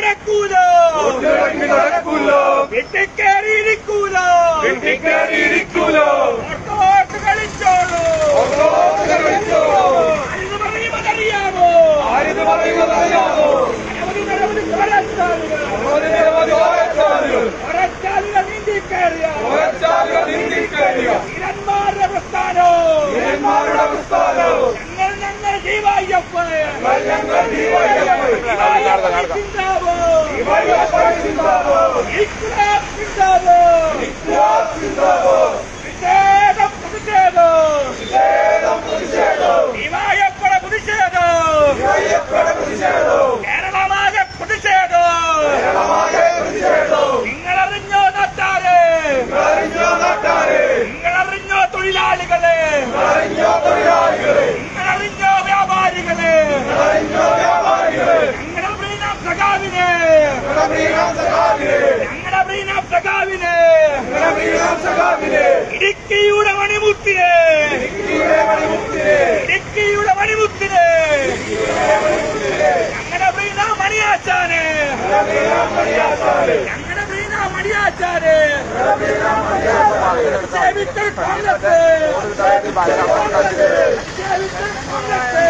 നടക്കൂലോ ഒന്നിറങ്ങി നടക്കൂലോ വെട്ടിക്കേറിയിരിക്കൂലോ വെട്ടിക്കേറിയിരിക്കൂലോ ഓർത്തോട്ട് കളിച്ചോളൂ ഓർത്തോട്ട് കളിച്ചോളൂ. ഇത് പറയുന്നതറിയാമോ ആരിത് പറയുന്നതറിയാമോ നിരവധി നിരവധി കൊലച്ചാലുകൾ നിരവധി നിരവധി ഓരച്ചാലുകൾ കൊലച്ചാലുകൾ നീന്തിക്കേറിയ ഓരച്ചാലുകൾ നീന്തിക്കഴിയുക വീരന്മാരുടെ പ്രസ്ഥാനോ വീരന്മാരുടെ പ്രസ്ഥാനവും ഞങ്ങൾ ഞങ്ങൾ ജീവായ്യപ്പ് ഞങ്ങൾ ഞങ്ങൾ ജീവയ്യപ്പ് ചിന്താവോ ജീവയ്യപ്പൻ ചിന്താവോ ഇസ്ലാം ചിന്താവോ ഇസ്ലാം ചിന്താവോ പ്രതിഷേധം പ്രതിഷേധം നിഷേധം പ്രതിഷേധവും ജീവായപ്പട പ്രതിഷേധം ജീവയ്യപ്പയുടെ പ്രതിഷേധവും കേരളമാകെ പ്രതിഷേധം കേരളമാകെ പ്രതിഷേധവും നിങ്ങളറിഞ്ഞോ നാട്ടാരെ അറിഞ്ഞോ നാട്ടാരെ നിങ്ങളറിഞ്ഞോ തൊഴിലാളികളെ അറിഞ്ഞോ തൊഴിലാളികളെ നിങ്ങളറിഞ്ഞോ വ്യാപാരികളെ അറിഞ്ഞോ വ്യാപാരികളെ ഞങ്ങളുടെ പ്രീനാം സഖാവിനെ പ്രീണാം സഖാവിനെ ഞങ്ങളുടെ പ്രീനാം സഖാവിനെ പ്രീണാം സഖാവിനെ ഇടുക്കിയുടെ മണിമുത്തിനെ ഇടുക്കിയുടെ മണിമുത്തിനെ ഇടുക്കിയുടെ മണിമുത്തിനെ ഞങ്ങളുടെ പ്രീനാം മണിയാച്ചാനെ പ്രീണാം മണിയാസാനെ ഞങ്ങളുടെ പ്രീനാം മണിയാച്ചാനെ സേവിക്കൽ കോൺഗ്രസ് സേവിക്കൽ കോൺഗ്രസ്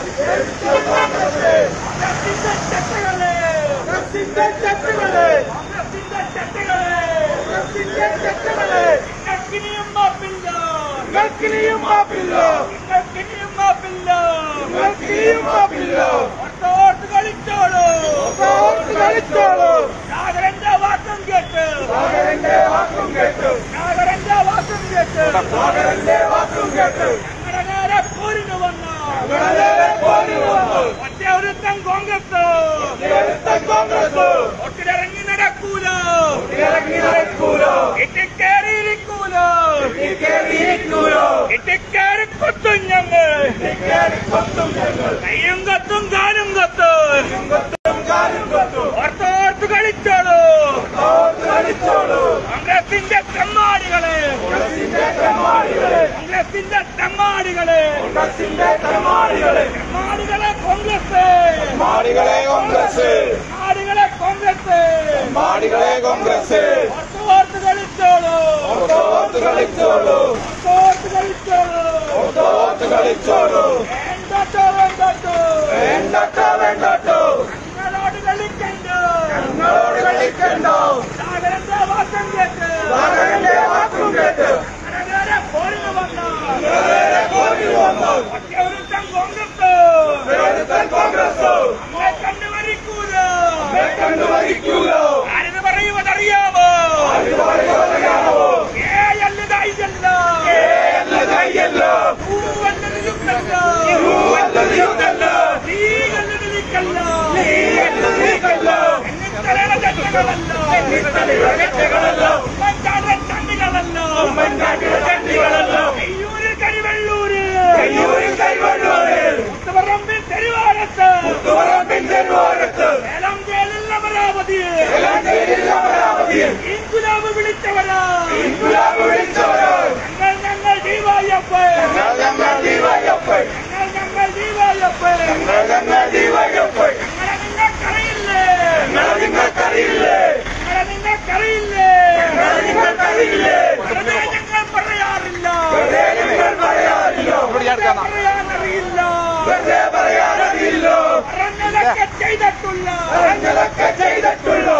കോൺഗ്രസിന്റെ ചട്ടകളെ കോൺഗ്രസിന്റെ ചട്ടകളെ കോൺഗ്രസിന്റെ ചട്ടകളെ കോൺഗ്രസിന്റെ ചട്ടകളെ നിങ്ങൾക്കിനിയും മാപ്പില്ല നിങ്ങൾക്കിനിയും മാപ്പില്ല നിങ്ങൾക്കിനിയും മാപ്പില്ല നിങ്ങൾക്കിനിയും മാപ്പില്ല ഓർത്തോട്ട് കളിച്ചോളൂ ഓർത്ത് കളിച്ചോളൂ സാഗരന്റെ വാക്കം കേട്ട് സാഗരന്റെ വാക്കും കേട്ടു സാഗരന്റെ വാക്കം കേട്ട് സാഗരന്റെ വാക്കും കേട്ടു ഞങ്ങളുടെ നേരെ പോരിന് വന്ന ഞങ്ങളെ പോരി വന്നു ഒറ്റ ഒരുത്തൻ കോൺഗ്രസ് ഒരുത്തൻ കോൺഗ്രസ് ഒട്ടിലിറങ്ങി നടക്കൂല ഇറങ്ങി നടക്കൂലോ ഇട്ടിക്കേറിയിരിക്കൂല കേറിയിരിക്കൂലോ ഇട്ടിക്കേറി കൊത്തും ഞങ്ങൾ കേറി കൊത്തും ഞങ്ങൾ കയ്യും കത്തും കാലും കത്തും കൊത്തും കാലും കൊത്തും ഓർത്തോർത്ത് കളിച്ചോളൂ ഓർത്ത് കളിച്ചോളൂ കോൺഗ്രസിന്റെ തെമ്മാടികളെ കോൺഗ്രസിന്റെ തെമ്മാടികളെ കോൺഗ്രസിന്റെ തെമ്മാടികളെ കോൺഗ്രസിന്റെ തെമ്മാടികളെ തെമ്മാടികളെ കോൺഗ്രസ് മാടികളെ കോൺഗ്രസ് തെമ്മാടികളെ കോൺഗ്രസ് മാടികളെ കോൺഗ്രസ് ഓർത്തോർത്ത് കളിച്ചോളൂ ഓർത്ത് കളിച്ചോളൂ ഓർത്തോർത്ത് കളിച്ചോളൂ ഓർത്ത് കളിച്ചോളൂ വേണ്ടട്ടോ വേണ്ടട്ടോ വേണ്ടട്ടോ വേണ്ടട്ടോ ഞങ്ങളോട് കളിക്കണ്ട ഞങ്ങളോട് കളിക്കണ്ടോ സാഗരന്റെ വാക്കം കേട്ട് സാഗരന്റെ വാക്കും കേട്ട് കരകര പോരിന് വന്ന നേരെ പോരി വന്നു ഒറ്റയൊരുത്തൻ കോൺഗ്രസ് ഒരുത്തൻ കോൺഗ്രസ് നമ്മെ കണ്ടു മരിക്കൂല നമ്മെ കണ്ടു മരിക്കൂലോ ആരിത് പറയുവതറിയാമോ ഇത് പറയുകയാണോ ഏ അല്ലതായില്ല അല്ല കയ്യല്ലോ പൂവല്ലത് യുദ്ധല്ല പൂവല്ലത് യുദ്ധല്ല നീ അല്ലത് നിൽക്കല്ല നീ എന്നത് നീക്കല്ല എന്നിത്തലയുടെ ചട്ടകളല്ല എന്നിത്തലയുടെ ചട്ടകളല്ല. ഉമ്മൻചാണ്ടിയുടെ ചണ്ടികളല്ല ഉമ്മൻചാണ്ടിയുടെ ചണ്ടികളല്ല. കയ്യൂരിൽ കരിവെള്ളൂര് കയ്യൂരിൽ കൈവഴുവാറിൽ മുത്തുപറമ്പിൽ തെരുവാരത്ത് തുറമ്പിൻ തെരുവാരത്ത് ഏലം ജയിലിൽ അമരാവതി എലാഞ്ചേരിയിൽ അമരാവതിയിൽ ഇൻകുലാബ് വിളിച്ചവരാ ഇൻകുലാബ് വിളിച്ചവരോ ഞങ്ങൾ ഞങ്ങൾ ഡിവൈഎഫ് ഞങ്ങൾ ഞങ്ങൾ ഡിവൈഎഫ് ഞങ്ങൾ ഞങ്ങൾ ഡിവൈഎഫ് ഞങ്ങൾ ഞങ്ങൾ ഡിവൈഎഫ് ഞങ്ങളെ നിങ്ങൾക്കറിയില്ലേ ഞങ്ങളെ നിങ്ങൾക്കറിയില്ലേ ഞങ്ങളെ നിങ്ങൾക്കറിയില്ലേ ഞങ്ങളെ നിങ്ങൾക്കറിയില്ലേ വെറുതെ ഞങ്ങൾ പറയാറില്ല വെറുതെ ഞങ്ങൾ പറയാറില്ലോ പറയാനറിയില്ല വെറുതെ പറയാനറിയില്ലോ പറഞ്ഞതൊക്കെ ചെയ്തിട്ടുള്ള പറഞ്ഞതൊക്കെ ചെയ്തിട്ടുള്ളൂ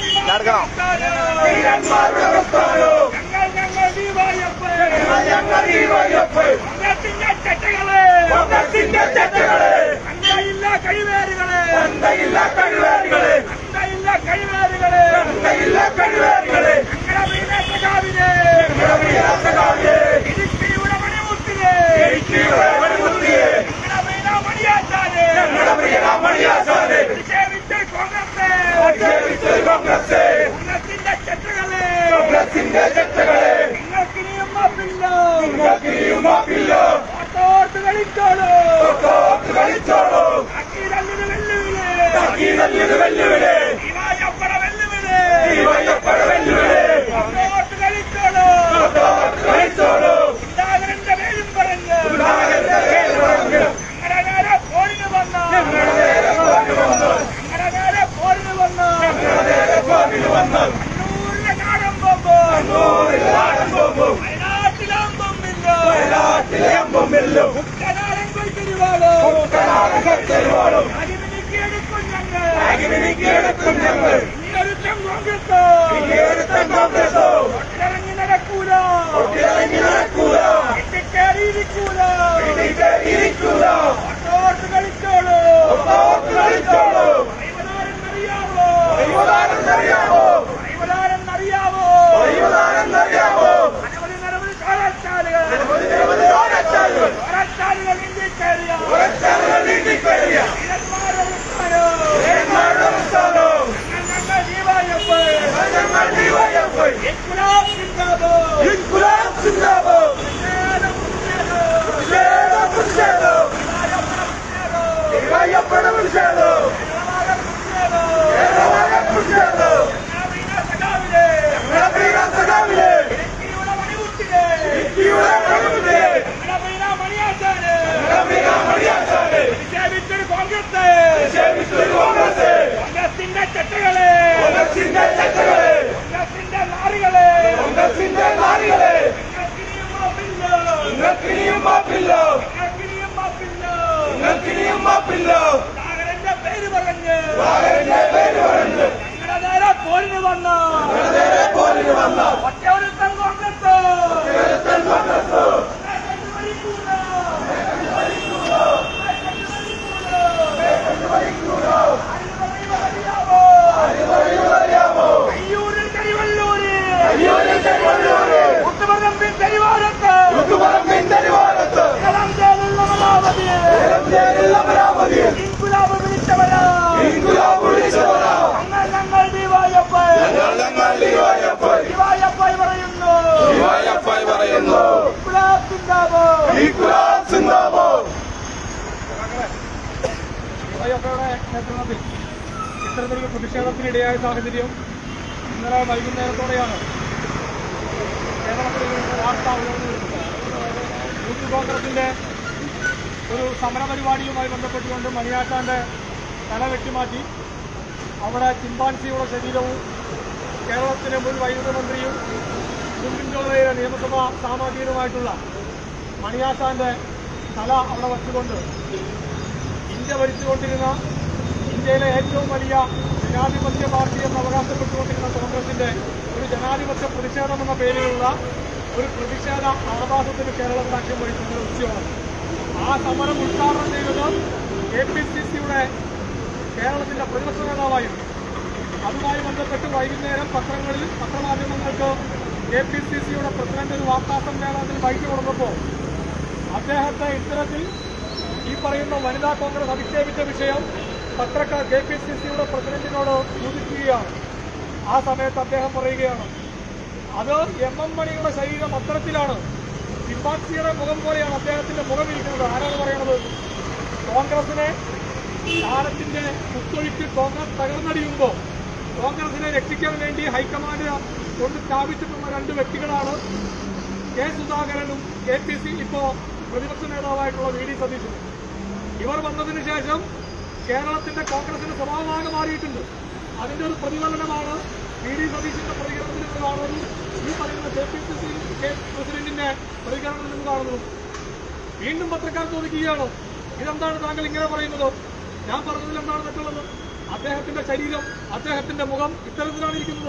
വീരന്മാരുടെ പ്രസ്ഥാനവും ഞങ്ങൾ ഞങ്ങൾ ഡിവൈഎഫ് ഞങ്ങൾ ഞങ്ങൾ ഡിവൈഎഫ് കോൺഗ്രസിന്റെ ചട്ടകളെ കോൺഗ്രസിന്റെ ചട്ടകളെ അന്തയില്ല കഴിവേറുകളെ തന്തയില്ല കഴിവേറികളെ അന്തയില്ല കഴിവേറുകളെ തന്തയില്ല കഴിവേറികളെ ഞങ്ങളുടെ വീരസഖാവിനെ ഞങ്ങളുടെ വീരാസകാവിയെ ഇടുക്കിയുടെ മണിമുത്തിനെ ഇടുക്കിയുടെ മണിമുത്തിയെ ഞങ്ങളുടെ വീര മണിയാച്ചാനെ ഞങ്ങളുടെ പ്രിയരാമണിയാസാനെ നിഷേധിച്ച കോൺഗ്രസ് നിക്ഷേപിച്ച കോൺഗ്രസ് കോൺഗ്രസിന്റെ ചട്ടകളെ കോൺഗ്രസിന്റെ ചട്ടകളെ നിങ്ങൾക്കിനിയും മാപ്പില്ല നിങ്ങൾക്കിനിയും മാപ്പില്ല ഓർത്തോർത്ത് കളിച്ചോളൂ ഓർത്ത് കളിച്ചോളൂ അക്കീരല്ലിന് വെല്ലുവിളി തക്കീതല്ലിത് വെല്ലുവിളി ഇവായപ്പട വെല്ലുവിളി ദൈവയ്യപ്പട വെല്ലുവിളി ഓർത്തോർത്ത് കളിച്ചോളൂ ഓർത്ത് കളിച്ചോളൂ സുധാകരന്റെ പേരും പറഞ്ഞ് സുധാകരന്റെ പേര് പറഞ്ഞു ഞങ്ങളുടെ നേരെ പോരിന് വന്ന ഞങ്ങളുടെ നേരെ പോരി വന്നു ഞങ്ങളുടെ നേരെ പോരിന് വന്ന അമ്പും വയനാട്ടിലാമ്പം മില്ലോ വയനാട്ടിലെ അമ്പും വെല്ലും കുട്ടനാടൻ കൊയ്ത്തിരിവാളോ കുട്ടനാടൻ കൈത്തരുവാളും അടിമിനിക്ക് എടുക്കും ഞങ്ങൾ അഗ്നിക്ക് എടുക്കും ഞങ്ങൾ ഇനിയൊരുത്തം കോൺഗ്രസോ ഇനിയൊരുത്തൻ കോൺഗ്രസോ ഇറങ്ങി നടക്കൂല ഇറങ്ങി നടക്കൂല കയറിയിരിക്കൂല പിടിക്ക് ഇരിക്കൂല ഓർത്ത് കളിച്ചോളൂ ഓർത്ത് കളിച്ചോളൂ അറിയാവോ ദൈവദാനെന്നറിയാമോ അറിയാവോ ദൈവദാനെന്നറിയാമോ അനവധി നിരവധി ചോരച്ചാലുകൾ നിരവധി നിരവധി ഓരച്ചാലുകൾ ചോരച്ചാലുകൾ ഇന്ത്യയിൽ കയറിയ ഓരച്ചാലുകൾ നീട്ടിക്കഴിയ വീരന്മാരുടെ ഏന്മാരുടെ പ്രസ്ഥാനവും ഞങ്ങൾ ജീവായപ്പോൾ ഞങ്ങൾ DYFI. ഇൻകുലാബ് സിന്ദാബാദ് ഇൻകുലാബ് സിന്ദാബാദ് പ്രതിഷേധം പ്രതിഷേധം DYFI-യുടെ പ്രതിഷേധം കേരളമായ പ്രതിഷേധം ഞങ്ങളുടെ പ്രിയ സഖാവിനെ ഇന്ത്യയുടെ കഴിവിനെ ഞങ്ങളുടെ പ്രിയ മണിയാച്ചാനെ കോൺഗ്രസ് നിക്ഷേപിച്ചൊരു കോൺഗ്രസ് കോൺഗ്രസിന്റെ ചട്ടകളെ കോൺഗ്രസിന്റെ ചട്ടകളെ കോൺഗ്രസിന്റെ നാറികളെ കോൺഗ്രസിന്റെ നാരികളെ നിങ്ങൾക്കിനിയും മാപ്പില്ല നിങ്ങൾക്കിനിയും മാപ്പില്ല നിങ്ങൾക്കിനിയും മാപ്പില്ല നിങ്ങൾക്കിനിയും മാപ്പില്ല സാഗരന്റെ പേര് പറഞ്ഞ് സാഗരന്റെ പേര് പറഞ്ഞ് ഞങ്ങളുടെ നേരെ പോരിന് വന്ന ഞങ്ങളുടെ നേരെ പോരിന് വന്ന ഒറ്റയൊരുത്തൻ കോൺഗ്രസ് ഒരുത്തൻ കോൺഗ്രസ് അറിയാമോ അയ്യൂരിൽ കരിവല്ലൂര് അയ്യോരിൽ കരിവള്ളൂര് മുത്തുപറമ്പിൽ കരിവാരത്ത് യുദ്ധപറമ്പിൻ തെരുവാരത്ത് ഇളം ചേലുള്ള അമരാവതി ഇളംചേരിൽ അമരാവതിയിൽ ഇൻകുലാബ് വിളിച്ചവരാ ഇൻകുലാബ് വിളിച്ചവരാ ഞങ്ങൾ ഞങ്ങൾ ഡിവൈഎഫ് ഞങ്ങൾ ഞങ്ങൾ DYFI. ഡിവൈഎഫ് പറയുന്നു DYFI പറയുന്നു ഇൻകുലാബ് സിന്ദാബാദ് ഇൻകുലാബ് സിന്ദാബാദ് ഡിവൈഎഫ്ഐയുടെ നേതൃത്വത്തിൽ ഇത്തരത്തിലൊരു പ്രതിഷേധത്തിനിടയായ സാഹചര്യം ഇന്നലെ വൈകുന്നേരത്തോടെയാണ് കേരളത്തിൽ ഒരു വാർത്ത ഉയർന്നു വരുന്നത് യൂത്ത് കോൺഗ്രസിന്റെ ഒരു സമര പരിപാടിയുമായി ബന്ധപ്പെട്ടുകൊണ്ട് മണിയാട്ടാന്റെ തല വെട്ടിമാറ്റി അവിടെ ചിമ്പാൻസിയുടെ ശരീരവും കേരളത്തിലെ മുൻ വൈദ്യുത മന്ത്രിയും സുപ്രീംകോടതിയിലെ നിയമസഭാ സാമാജികരുമായിട്ടുള്ള മണിയാട്ടാന്റെ തല അവിടെ വച്ചുകൊണ്ട് ഇന്ത്യ ഭരിച്ചുകൊണ്ടിരുന്ന ഇന്ത്യയിലെ ഏറ്റവും വലിയ ജനാധിപത്യ പാർട്ടി എന്ന് അവകാശപ്പെട്ടുകൊണ്ടിരുന്ന കോൺഗ്രസിന്റെ ഒരു ജനാധിപത്യ പ്രതിഷേധം എന്ന പേരിലുള്ള ഒരു പ്രതിഷേധ ആഭാസത്തിന് കേരളം സാക്ഷ്യം വഹിക്കുന്ന ഒരു ഉച്ചയാണ് ആ സമരം ഉദ്ഘാടനം ചെയ്തത് കെ പി സി സിയുടെ കേരളത്തിന്റെ പ്രതിപക്ഷ നേതാവായിരുന്നു അതുമായി ബന്ധപ്പെട്ട് വൈകുന്നേരം പത്രങ്ങളിൽ പത്രമാധ്യമങ്ങൾക്ക് കെ പി സി സിയുടെ പ്രസിഡന്റ് ഒരു വാർത്താ സമ്മേളനത്തിൽ ബൈക്ക് കൊടുത്തപ്പോൾ അദ്ദേഹത്തെ ഇത്തരത്തിൽ ഈ പറയുന്ന വനിതാ കോൺഗ്രസ് അധിക്ഷേപിച്ച വിഷയം പത്രക്കാർ കെ പി സി സിയുടെ പ്രസിഡന്റിനോട് ചോദിക്കുകയാണ് ആ സമയത്ത് അദ്ദേഹം പറയുകയാണ് അത് എം എം മണിയുടെ ശരീരം അത്തരത്തിലാണ് ചിമ്പാൻസിയുടെ മുഖം പോലെയാണ് അദ്ദേഹത്തിന്റെ മുഖം ഇരിക്കുന്നത് ആരാണ് പറയണത് കോൺഗ്രസിനെ കാലത്തിന്റെ കുത്തൊഴുക്കിൽ കോൺഗ്രസ് തകർന്നടിയുമ്പോൾ കോൺഗ്രസിനെ രക്ഷിക്കാൻ വേണ്ടി ഹൈക്കമാൻഡ് കൊണ്ട് സ്ഥാപിച്ചിട്ടുള്ള രണ്ട് വ്യക്തികളാണ് കെ സുധാകരനും കെ പി സി ഇപ്പോ പ്രതിപക്ഷ നേതാവായിട്ടുള്ള വി ഡി സതീശനും ഇവർ വന്നതിന് ശേഷം കേരളത്തിന്റെ കോൺഗ്രസിന്റെ സ്വഭാവമാകെ മാറിയിട്ടുണ്ട് അതിന്റെ ഒരു പ്രതിഫലനമാണ് വി ഡി സതീശന്റെ പ്രതികരണത്തിൽ നിന്ന് കാണുന്നതും ഈ പറയുന്ന K P C C K പ്രസിഡന്റിന്റെ പ്രതികരണത്തിൽ നിന്ന് കാണുന്നതും വീണ്ടും പത്രക്കാർ ചോദിക്കുകയാണ് ഇതെന്താണ് താങ്കൾ ഇങ്ങനെ പറയുന്നത് ഞാൻ പറഞ്ഞതിൽ എന്താണ് തെറ്റുള്ളത് അദ്ദേഹത്തിന്റെ ശരീരം അദ്ദേഹത്തിന്റെ മുഖം ഇത്തരത്തിലാണ് ഇരിക്കുന്നത്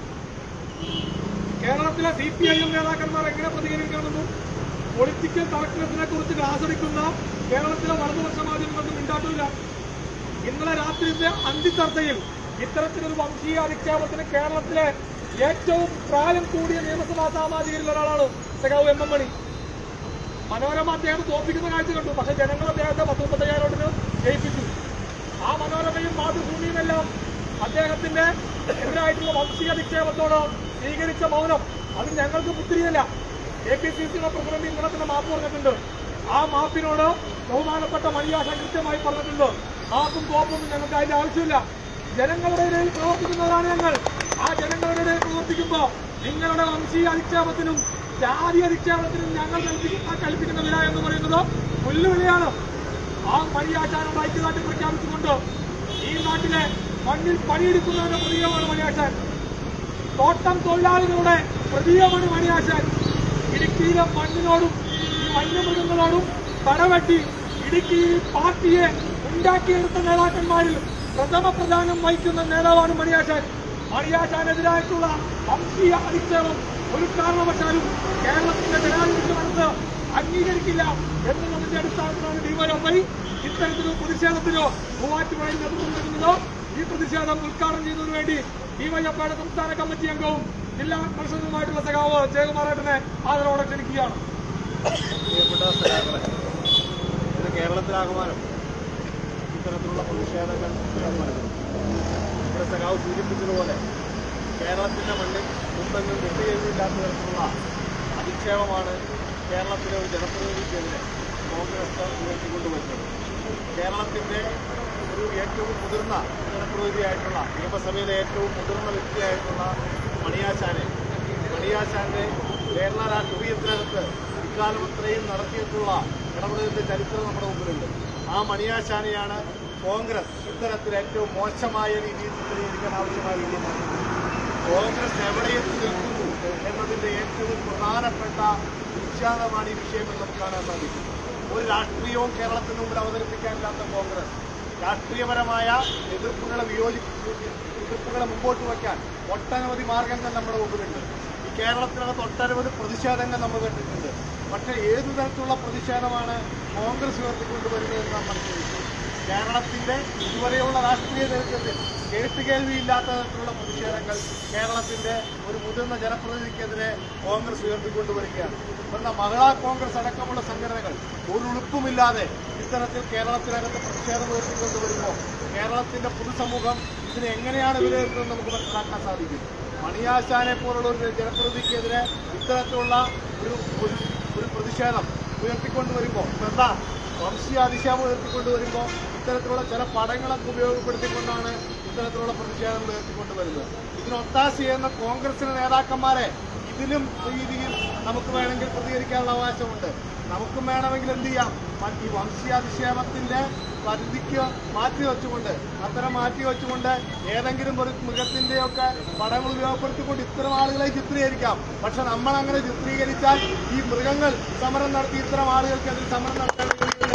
കേരളത്തിലെ സി പി ഐ എം നേതാക്കന്മാർ എങ്ങനെ പ്രതികരിക്കണമെന്നും പൊളിറ്റിക്കൽ കറക്റ്റ്നെസിനെ കുറിച്ച് ആസ്വദിക്കുന്ന കേരളത്തിലെ വലതുപക്ഷ മാധ്യമങ്ങൾക്ക് മിണ്ടാട്ടില്ല ഇന്നലെ രാത്രിയിലെ അന്തിച്ചർച്ചയിൽ ഇത്തരത്തിലൊരു വംശീയ അധിക്ഷേപത്തിന് കേരളത്തിലെ ഏറ്റവും പ്രായം കൂടിയ നിയമസഭാ സാമാജികരിൽ ഒരാളാണ് സഖാവ് എം എം മണി മനോരമ അദ്ദേഹം തോൽപ്പിക്കുന്ന കാഴ്ച കണ്ടു പക്ഷെ ജനങ്ങൾ അദ്ദേഹത്തെ പത്തൊമ്പത്തയ്യായിരം വോട്ടിന് ജയിപ്പിച്ചു ആ മനോരമയും മാതൃഭൂമിയുമെല്ലാം അദ്ദേഹത്തിന്റെ എതിരായിട്ടുള്ള വംശീയ നിക്ഷേപത്തോട് സ്വീകരിച്ച മൗനം അത് ഞങ്ങൾക്ക് പുത്തിരിയല്ല എ പി സി സിയുടെ പ്രസിഡന്റ് ഇന്നലെ തന്നെ മാപ്പ് പറഞ്ഞിട്ടുണ്ട് ആ മാപ്പിനോട് ബഹുമാനപ്പെട്ട മണിയാശ കൃത്യമായി പറഞ്ഞിട്ടുണ്ട് മാപ്പും കോപ്പൊന്നും ഞങ്ങൾക്ക് അതിന്റെ ആവശ്യമില്ല ജനങ്ങളുടെ ഇടയിൽ പ്രവർത്തിക്കുന്നവരാണ് ഞങ്ങൾ ആ ജനങ്ങളുടെ ഇടയിൽ പ്രവർത്തിക്കുമ്പോൾ നിങ്ങളുടെ വംശീയ അധിക്ഷേപത്തിനും ജാതി അധിക്ഷേപത്തിനും ഞങ്ങൾ കൽപ്പിക്കുന്ന കൽപ്പിക്കുന്ന വില എന്ന് പറയുന്നത് പുല്ലുവിലയാണ് ആ മണിയാശാനം ഐക്യദാർഢ്യം പ്രഖ്യാപിച്ചുകൊണ്ട് ഈ നാട്ടിലെ മണ്ണിൽ പണിയെടുക്കുന്നവരുടെ പ്രതീകമാണ് മണിയാശാൻ തോട്ടം തൊഴിലാളികളുടെ പ്രതീകമാണ് മണിയാശാൻ ഇടുക്കിയിലെ മണ്ണിനോടും ഈ വന്യമൃഗങ്ങളോടും പടവെട്ടി ഇടുക്കിയിൽ പാർട്ടിയെ ഉണ്ടാക്കിയെടുത്ത നേതാക്കന്മാരിൽ പ്രഥമ പ്രധാനം വഹിക്കുന്ന നേതാവാണ് മണിയാശാൻ മണിയാശാനെതിരായിട്ടുള്ള വംശീയ അധിക്ഷേപം ഒരു കാരണവശാലും കേരളത്തിന്റെ ജനാധിപത്യ മനസ്സ് അംഗീകരിക്കില്ല എന്നുള്ളതിന്റെ അടിസ്ഥാനത്തിലാണ് ഡിവൈഎഫ്ഐ ഇത്തരത്തിലോ പ്രതിഷേധത്തിനോ മൂവാറ്റുപുഴയിൽ നേതൃത്വം നൽകുന്നതോ ഈ പ്രതിഷേധം ഉദ്ഘാടനം ചെയ്യുന്നതിനു വേണ്ടി ഡിവൈഎഫ്ഐയുടെ സംസ്ഥാന കമ്മിറ്റി അംഗവും ജില്ലാ പ്രസിഡന്റുമായിട്ടുള്ള സഖാവ് ജയകുമാറേട്ടനെ ആദരവോടെ ക്ഷണിക്കുകയാണ് പ്രിയപ്പെട്ട സഖാക്കളെ ഇന്ന് കേരളത്തിലാകമാനം ഇത്തരത്തിലുള്ള പ്രതിഷേധങ്ങൾ നടക്കുന്നു ഇവിടെ സഖാവ് സൂചിപ്പിച്ചതുപോലെ കേരളത്തിന്റെ മണ്ണിൽ മുമ്പെങ്ങും വിട്ടുകഴിവില്ലാത്ത തരത്തിലുള്ള അധിക്ഷേപമാണ് കേരളത്തിലെ ഒരു ജനപ്രതിനിധിക്കെതിരെ കോൺഗ്രസ് ഉയർത്തിക്കൊണ്ടുവരുന്നത് കേരളത്തിന്റെ ഒരു ഏറ്റവും മുതിർന്ന ജനപ്രതിനിധിയായിട്ടുള്ള നിയമസഭയിലെ ഏറ്റവും മുതിർന്ന വ്യക്തിയായിട്ടുള്ള മണിയാശാനെ മണിയാശാന്റെ കേരള രാഷ്ട്രീയത്തിനകത്ത് ഇക്കാലം അത്രയും നടത്തിയിട്ടുള്ള ഇടപെടലിന്റെ ചരിത്രം നമ്മുടെ മുമ്പിലുണ്ട് ആ മണിയാശാനെയാണ് കോൺഗ്രസ് ഇത്തരത്തിൽ ഏറ്റവും മോശമായ രീതിയിൽ ചിത്രീകരിക്കാൻ ആവശ്യമായ രീതിയിൽ നടത്തുന്നത്. കോൺഗ്രസ് എവിടെ എത്തി നിൽക്കുന്നു എന്നതിന്റെ ഏറ്റവും പ്രധാനപ്പെട്ട വിഖ്യാതമാണ് ഈ വിഷയമെന്ന് നമുക്ക് കാണാൻ സാധിക്കും ഒരു രാഷ്ട്രീയവും കേരളത്തിന് മുമ്പിൽ അവതരിപ്പിക്കാനില്ലാത്ത കോൺഗ്രസ് രാഷ്ട്രീയപരമായ എതിർപ്പുകളെ വിയോജിപ്പിച്ച് എതിർപ്പുകളെ മുമ്പോട്ട് വയ്ക്കാൻ ഒട്ടനവധി മാർഗങ്ങൾ നമ്മുടെ മുമ്പിലുണ്ട് ഈ കേരളത്തിനകത്ത് ഒട്ടനവധി പ്രതിഷേധങ്ങൾ നമ്മൾ കണ്ടിട്ടുണ്ട് പക്ഷേ ഏതു തരത്തിലുള്ള പ്രതിഷേധമാണ് കോൺഗ്രസ് ഉയർത്തിക്കൊണ്ടുവരുന്നതെന്ന് നാം മനസ്സിലാക്കി കേരളത്തിന്റെ ഇതുവരെയുള്ള രാഷ്ട്രീയ ചരിത്രത്തിൽ കേട്ടുകേൾവിയില്ലാത്ത തരത്തിലുള്ള പ്രതിഷേധങ്ങൾ കേരളത്തിന്റെ ഒരു മുതിർന്ന ജനപ്രതിനിധിക്കെതിരെ കോൺഗ്രസ് ഉയർത്തിക്കൊണ്ടുവരികയാണ് എന്നാൽ മഹിളാ കോൺഗ്രസ് അടക്കമുള്ള സംഘടനകൾ ഒരു ഉളുപ്പുമില്ലാതെ ഇത്തരത്തിൽ കേരളത്തിനകത്ത് പ്രതിഷേധം ഉയർത്തിക്കൊണ്ടുവരുമ്പോൾ കേരളത്തിന്റെ പൊതുസമൂഹം ഇതിനെ എങ്ങനെയാണ് വിലയിരുത്തുന്നത് നമുക്ക് മനസ്സിലാക്കാൻ സാധിക്കും മണിയാശാനെ പോലുള്ള ഒരു ജനപ്രതിനിധിക്കെതിരെ ഇത്തരത്തിലുള്ള ഒരു ഒരു- ഒരു പ്രതിഷേധം ഉയർത്തിക്കൊണ്ടുവരുമ്പോൾ എന്താ വംശീയ അതിശാപം ഉയർത്തിക്കൊണ്ടുവരുമ്പോൾ ഇത്തരത്തിലുള്ള ചില പടങ്ങളൊക്കെ ഉപയോഗപ്പെടുത്തിക്കൊണ്ടാണ് ഇത്തരത്തിലുള്ള പ്രതിഷേധം ഉയർത്തിക്കൊണ്ടുവരുന്നത് ഇതിന് ഒത്താശ ചെയ്യുന്ന കോൺഗ്രസിലെ നേതാക്കന്മാരെ ഇതിലും രീതിയിൽ നമുക്ക് വേണമെങ്കിൽ പ്രതികരിക്കാനുള്ള അവകാശമുണ്ട് നമുക്കും വേണമെങ്കിൽ എന്ത് ചെയ്യാം മ- ഈ വംശീയാധിക്ഷേപത്തിന്റെ പരിധിക്ക് മാറ്റി വെച്ചുകൊണ്ട് അത്തരം മാറ്റി വെച്ചുകൊണ്ട് ഏതെങ്കിലും ഒരു മൃഗത്തിന്റെയൊക്കെ പടങ്ങൾ ഉപയോഗപ്പെടുത്തിക്കൊണ്ട് ഇത്തരം ആളുകളെ ചിത്രീകരിക്കാം പക്ഷെ നമ്മൾ അങ്ങനെ ചിത്രീകരിച്ചാൽ ഈ മൃഗങ്ങൾ സമരം നടത്തി ഇത്തരം ആളുകൾക്കെതിരെ സമരം നടത്താൻ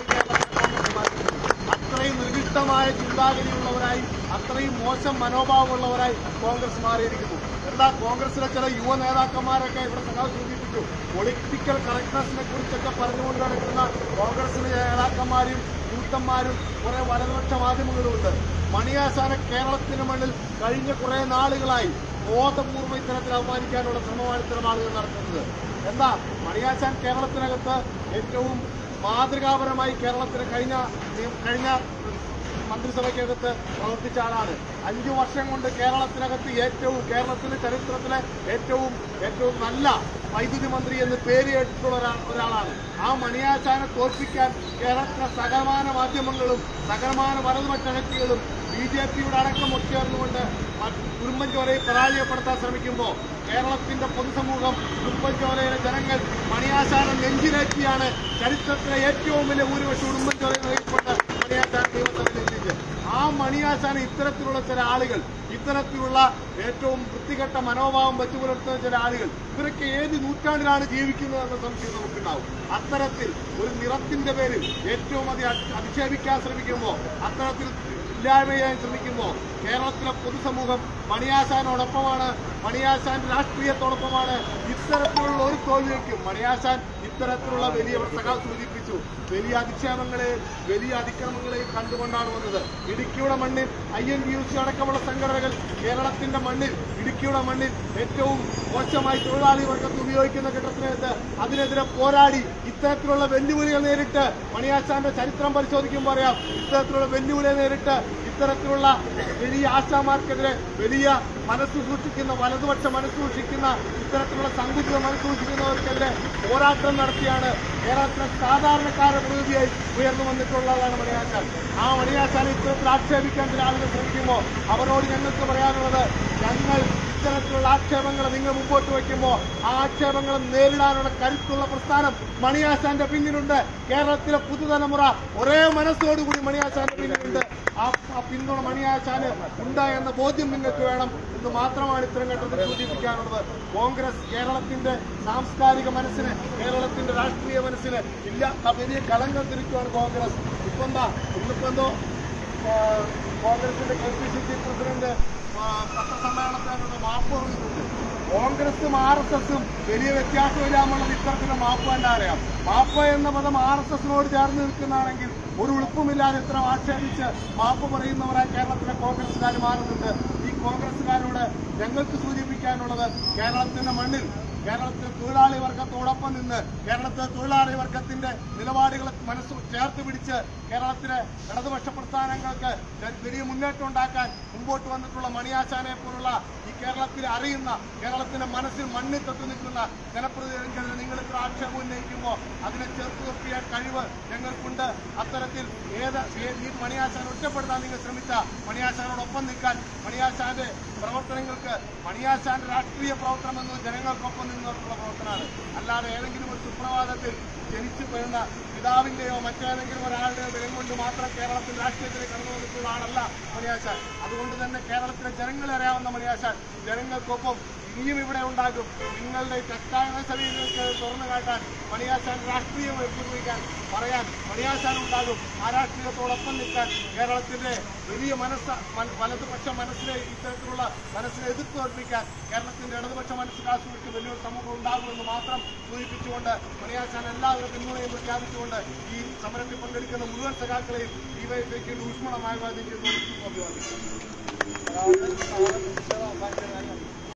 അത്രയും നിർദിഷ്ടമായ ചിന്താഗതിയുള്ളവരായി അത്രയും മോശം മനോഭാവമുള്ളവരായി കോൺഗ്രസ് മാറിയിരിക്കുന്നു എന്താ കോൺഗ്രസിലെ ചില യുവ നേതാക്കന്മാരൊക്കെ ഇവിടെ സഖാവ് സൂചിപ്പിച്ചു പൊളിറ്റിക്കൽ കറക്റ്റ്നെസിനെ കുറിച്ചൊക്കെ പറഞ്ഞുകൊണ്ട് നടക്കുന്ന കോൺഗ്രസിലെ നേതാക്കന്മാരും യൂത്തന്മാരും കുറെ വലതുപക്ഷ മാധ്യമങ്ങളുമുണ്ട് മണിയാസാന കേരളത്തിന് മണ്ണിൽ കഴിഞ്ഞ കുറെ നാളുകളായി ബോധപൂർവ്വം ഇത്തരത്തിൽ അവമാനിക്കാനുള്ള ശ്രമമാണ് ഇത്തരം ആളുകൾ നടത്തുന്നത് എന്താ മണിയാശാൻ കേരളത്തിനകത്ത് ഏറ്റവും മാതൃകാപരമായി കേരളത്തിന് കഴിഞ്ഞ കഴിഞ്ഞ മന്ത്രിസഭയ്ക്കകത്ത് പ്രവർത്തിച്ച ആളാണ് അഞ്ചു വർഷം കൊണ്ട് കേരളത്തിനകത്ത് ഏറ്റവും കേരളത്തിന്റെ ചരിത്രത്തിലെ ഏറ്റവും ഏറ്റവും നല്ല വൈദ്യുതി മന്ത്രി എന്ന് പേര് കേട്ടിട്ടുള്ള ഒരാ- ഒരാളാണ് ആ മണിയാശാനെ തോൽപ്പിക്കാൻ കേരളത്തിലെ സകലമാന മാധ്യമങ്ങളും സകലമാന വലതുപക്ഷ ശക്തികളും ബി ജെ പിയുടെ അടക്കം ഒത്തുചേർന്നുകൊണ്ട് ഉടുമ്പൻചോലയെ പരാജയപ്പെടുത്താൻ ശ്രമിക്കുമ്പോൾ കേരളത്തിന്റെ പൊതുസമൂഹം ഉടുമ്പൻചോലയിലെ ജനങ്ങൾ മണിയാശാനെ നെഞ്ചിലേറ്റിയാണ് ചരിത്രത്തിലെ ഏറ്റവും വലിയ ഭൂരിപക്ഷം ഉടുമ്പൻചോലയിൽ നേരിട്ടുണ്ട് മണിയാശാൻ ദൈവസഭയിൽ എത്തിച്ച് ആ മണിയാശാൻ ഇത്തരത്തിലുള്ള ചില ആളുകൾ ഇത്തരത്തിലുള്ള ഏറ്റവും വൃത്തികെട്ട മനോഭാവം വെച്ചു പുലർത്തുന്ന ചില ആളുകൾ ഇവരൊക്കെ ഏത് നൂറ്റാണ്ടിലാണ് ജീവിക്കുന്നത് എന്ന സംശയം നമുക്കുണ്ടാവും അത്തരത്തിൽ ഒരു നിറത്തിന്റെ പേരിൽ ഏറ്റവും അധികം അധിക്ഷേപിക്കാൻ ശ്രമിക്കുമ്പോൾ അത്തരത്തിൽ ഇല്ലായ്മ ചെയ്യാൻ ശ്രമിക്കുമ്പോൾ കേരളത്തിലെ പൊതുസമൂഹം മണിയാശാനോടൊപ്പമാണ് മണിയാശാന്റെ രാഷ്ട്രീയത്തോടൊപ്പമാണ് ഇത്തരത്തിലുള്ള ഒരു തോൽവിക്കും മണിയാശാൻ ഇത്തരത്തിലുള്ള വലിയ സഖാവ് സൂചിപ്പിച്ചു വലിയ അധിക്ഷേപങ്ങളെ വലിയ അതിക്രമങ്ങളെ കണ്ടുകൊണ്ടാണ് വന്നത് ഇടുക്കിയുടെ മണ്ണിൽ ഐ എൻ യു സി അടക്കമുള്ള സംഘടനകൾ കേരളത്തിന്റെ മണ്ണിൽ ഇടുക്കിയുടെ മണ്ണിൽ ഏറ്റവും മോശമായി തൊഴിലാളി വർഗത്തെ ഉപയോഗിക്കുന്ന ഘട്ടത്തിനകത്ത് അതിനെതിരെ പോരാടി ഇത്തരത്തിലുള്ള വെല്ലുവിളികൾ നേരിട്ട് മണിയാശാന്റെ ചരിത്രം പരിശോധിക്കുമ്പോൾ അറിയാം ഇത്തരത്തിലുള്ള വെല്ലുവിളിയെ നേരിട്ട് ഇത്തരത്തിലുള്ള വലിയ ആശാമാർക്കെതിരെ വലിയ മനസ്സ് സൂക്ഷിക്കുന്ന വലതുപക്ഷ മനസ്സ് സൂക്ഷിക്കുന്ന ഇത്തരത്തിലുള്ള സങ്കുചിത മനസ്സ് സൂക്ഷിക്കുന്നവർക്കെതിരെ പോരാട്ടം നടത്തിയാണ് കേരളത്തിലെ സാധാരണക്കാരുടെ പ്രതിനിധിയായി ഉയർന്നു വന്നിട്ടുള്ളതാണ് മണിയാശാൻ ആ മണിയാശാൻ ഇത്തരത്തിൽ ആക്ഷേപിക്കാൻ ചില ആളുകൾ ശ്രമിക്കുമ്പോൾ അവരോട് ഞങ്ങൾക്ക് പറയാനുള്ളത് ഞങ്ങൾ ഇത്തരത്തിലുള്ള ആക്ഷേപങ്ങൾ നിങ്ങൾ മുമ്പോട്ട് വയ്ക്കുമ്പോൾ ആ ആക്ഷേപങ്ങൾ നേരിടാനുള്ള കരുത്തുള്ള പ്രസ്ഥാനം മണിയാശാന്റെ പിന്നിലുണ്ട് കേരളത്തിലെ പുതുതലമുറ ഒരേ മനസ്സോടുകൂടി മണിയാശാന്റെ പിന്നിലുണ്ട് ആ ആ പിന്തുണ മണിയാശാന് ഉണ്ട് എന്ന ബോധ്യം നിങ്ങൾക്ക് വേണം എന്ന് മാത്രമാണ് ഇത്തരം ഘട്ടത്തിൽ സൂചിപ്പിക്കാനുള്ളത് കോൺഗ്രസ് കേരളത്തിന്റെ സാംസ്കാരിക മനസ്സിന് കേരളത്തിന്റെ രാഷ്ട്രീയ മനസ്സിന് ഇല്ലാത്ത വലിയ കളങ്കം തിരിക്കുകയാണ് കോൺഗ്രസ് ഇപ്പൊ എന്താ ഇന്നിപ്പോ എന്തോ ആ, കോൺഗ്രസിന്റെ K P C C president ആ, പത്രസമ്മേളനത്തിനോട് മാപ്പ് പറഞ്ഞിട്ടുണ്ട് കോൺഗ്രസും ആർ എസ് എസും വലിയ വ്യത്യാസമില്ലാമുള്ളത് ഇത്തരത്തിലുള്ള മാപ്പ് തന്നെ അറിയാം മാപ്പ് എന്ന പദം ആർ എസ് എസിനോട് ചേർന്ന് നിൽക്കുന്നതാണെങ്കിൽ ഒരു ഉളുപ്പുമില്ലാതെ ഇത്ര ആക്ഷേപിച്ച് മാപ്പ് പറയുന്നവരായി കേരളത്തിലെ കോൺഗ്രസ്സുകാർ മാറുന്നുണ്ട് ഈ കോൺഗ്രസ്സുകാരോട് ഞങ്ങൾക്ക് സൂചിപ്പിക്കാനുള്ളത് കേരളത്തിന്റെ മണ്ണിൽ കേരളത്തിലെ തൊഴിലാളി വർഗത്തോടൊപ്പം നിന്ന് കേരളത്തിലെ തൊഴിലാളി വർഗത്തിന്റെ നിലപാടുകൾ മനസ്സ് ചേർത്ത് പിടിച്ച് കേരളത്തിലെ ഇടതുപക്ഷ പ്രസ്ഥാനങ്ങൾക്ക് വലിയ മുന്നേറ്റം ഉണ്ടാക്കാൻ മുമ്പോട്ട് വന്നിട്ടുള്ള മണിയാശാനെ പോലുള്ള ഈ കേരളത്തിൽ അറിയുന്ന കേരളത്തിന്റെ മനസ്സിൽ മണ്ണിൽ തൊട്ട് നിൽക്കുന്ന ജനപ്രതിനിധികൾ നിങ്ങൾ ഇത്ര ആക്ഷേപം ഉന്നയിക്കുമ്പോൾ അതിനെ ചേർത്ത് നിർത്തിയ കഴിവ് ഞങ്ങൾക്കുണ്ട് അത്തരത്തിൽ ഏത് ഏ- ഈ മണിയാശാൻ ഒറ്റപ്പെടുത്താൻ നിങ്ങൾ ശ്രമിച്ച മണിയാശാനോടൊപ്പം നിൽക്കാൻ മണിയാശാന്റെ പ്രവർത്തനങ്ങൾക്ക് മണിയാശാന്റെ രാഷ്ട്രീയ പ്രവർത്തനം എന്നത് ജനങ്ങൾക്കൊപ്പം നിന്നുള്ള പ്രവർത്തനമാണ് അല്ലാതെ ഏതെങ്കിലും ഒരു സുപ്രഭാതത്തിൽ ജനിച്ചു വീഴുന്ന പിതാവിന്റെയോ മറ്റേതെങ്കിലും ഒരാളുടെയോ ബലം കൊണ്ട് മാത്രം കേരളത്തിൽ രാഷ്ട്രീയത്തിൽ കടന്നു വന്നിട്ടുള്ള ആളല്ല മണിയാശാൻ അതുകൊണ്ട് തന്നെ കേരളത്തിലെ ജനങ്ങളെ അറിയാവുന്ന മണിയാശാൻ ജനങ്ങൾക്കൊപ്പം ഇനിയും ഇവിടെ ഉണ്ടാകും നിങ്ങളുടെ തെറ്റായ ശരീരങ്ങൾക്ക് തുറന്നു കാട്ടാൻ മണിയാശാൻ രാഷ്ട്രീയം ഉപയോഗിക്കാൻ പറയാൻ മണിയാശാൻ ഉണ്ടാകും ആ രാഷ്ട്രീയത്തോടൊപ്പം നിൽക്കാൻ കേരളത്തിന്റെ വലിയ മനസ്സ് മൻ- വലതുപക്ഷ മനസ്സിനെ ഇത്തരത്തിലുള്ള മനസ്സിനെ എതിർത്ത് തോൽപ്പിക്കാൻ കേരളത്തിന്റെ ഇടതുപക്ഷ മനസ്സ് കാശുവിട്ട് വലിയൊരു സമൂഹം ഉണ്ടാകുമെന്ന് മാത്രം സൂചിപ്പിച്ചുകൊണ്ട് മണിയാശാൻ എല്ലാവരും പിന്തുണയും പ്രഖ്യാപിച്ചുകൊണ്ട് ഈ സമരത്തിൽ പങ്കെടുക്കുന്ന മുഴുവൻ സഖാക്കളെയും ഡിവൈഎഫ്ഐക്ക് ഊഷ്മളമായി വാദിക്കുന്നു അഭിവാദിക്കുന്നു